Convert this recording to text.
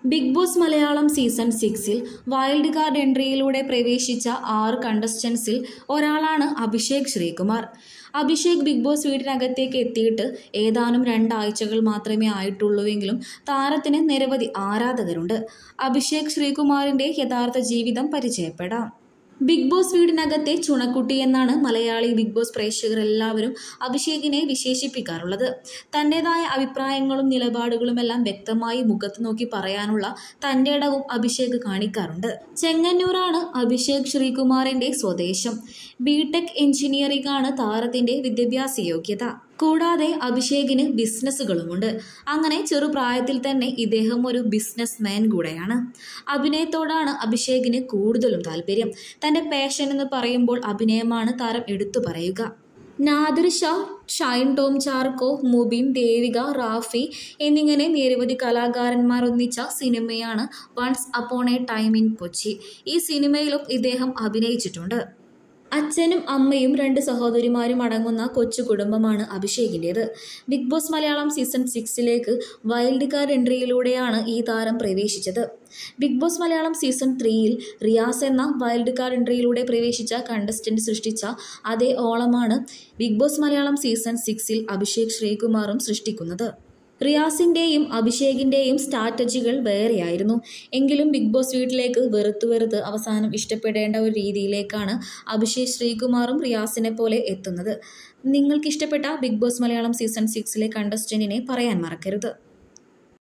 big Boss Malayalam season സിക്സിൽ wild card എൻട്രിയിലൂടെ പ്രവേശിച്ച ആറ് കണ്ടസ്റ്റൻസിൽ ഒരാളാണ് അഭിഷേക് ശ്രീകുമാർ അഭിഷേക് ബിഗ് ബോസ് വീടിനകത്തേക്ക് എത്തിയിട്ട് ഏതാനും രണ്ടാഴ്ചകൾ മാത്രമേ ആയിട്ടുള്ളൂവെങ്കിലും താരത്തിന് നിരവധി ആരാധകരുണ്ട് അഭിഷേക് ശ്രീകുമാറിന്റെ യഥാർത്ഥ ജീവിതം പരിചയപ്പെടാം ബിഗ് ബോസ് വീടിനകത്തെ ചുണക്കുട്ടി എന്നാണ് മലയാളി ബിഗ് ബോസ് പ്രേക്ഷകർ എല്ലാവരും അഭിഷേകിനെ വിശേഷിപ്പിക്കാറുള്ളത് തൻ്റെതായ അഭിപ്രായങ്ങളും നിലപാടുകളുമെല്ലാം വ്യക്തമായി മുഖത്ത് നോക്കി പറയാനുള്ള തൻ്റെ ഇടവും അഭിഷേക് കാണിക്കാറുണ്ട് ചെങ്ങന്നൂരാണ് അഭിഷേക് ശ്രീകുമാറിന്റെ സ്വദേശം ബിടെക് എഞ്ചിനീയറിംഗ് ആണ് താരത്തിന്റെ വിദ്യാഭ്യാസ യോഗ്യത കൂടാതെ അഭിഷേകിന് ബിസിനസ്സുകളുമുണ്ട് അങ്ങനെ ചെറുപ്രായത്തിൽ തന്നെ ഇദ്ദേഹം ഒരു ബിസിനസ് മാൻ കൂടെയാണ് അഭിനയത്തോടാണ് അഭിഷേകിന് കൂടുതലും താല്പര്യം തൻ്റെ പാഷൻ എന്ന് പറയുമ്പോൾ അഭിനയമാണ് താരം എടുത്തു പറയുക നാദിർ ഷാ ഷൈൻ ടോം ചാർക്കോ മുബിൻ ദേവിക റാഫി എന്നിങ്ങനെ നിരവധി കലാകാരന്മാർ ഒന്നിച്ച സിനിമയാണ് once upon a time in Kochi ഈ സിനിമയിലും ഇദ്ദേഹം അഭിനയിച്ചിട്ടുണ്ട് അച്ഛനും അമ്മയും രണ്ട് സഹോദരിമാരും അടങ്ങുന്ന കൊച്ചു കുടുംബമാണ് അഭിഷേകിൻ്റേത് ബിഗ് ബോസ് മലയാളം സീസൺ സിക്സിലേക്ക് വൈൽഡ് കാർഡ് എൻട്രിയിലൂടെയാണ് ഈ താരം പ്രവേശിച്ചത് ബിഗ് ബോസ് മലയാളം സീസൺ ത്രീയിൽ റിയാസ് എന്ന വൈൽഡ് കാർഡ് എൻട്രിയിലൂടെ പ്രവേശിച്ച കണ്ടസ്റ്റന്റ് സൃഷ്ടിച്ച അതേ ഓളമാണ് ബിഗ് ബോസ് മലയാളം സീസൺ സിക്സിൽ അഭിഷേക് ശ്രീകുമാറും സൃഷ്ടിക്കുന്നത് റിയാസിൻ്റെയും അഭിഷേകിൻ്റെയും സ്ട്രാറ്റജികൾ വേറെയായിരുന്നു എങ്കിലും ബിഗ് ബോസ് വീട്ടിലേക്ക് വെറുത്തു വെറുത്ത് അവസാനം ഇഷ്ടപ്പെടേണ്ട ഒരു രീതിയിലേക്കാണ് അഭിഷേക് ശ്രീകുമാറും റിയാസിനെ പോലെ എത്തുന്നത് നിങ്ങൾക്ക് ഇഷ്ടപ്പെട്ട ബിഗ് ബോസ് മലയാളം സീസൺ സിക്സിലെ കണ്ടസ്റ്റൻറ്റിനെ പറയാൻ മറക്കരുത്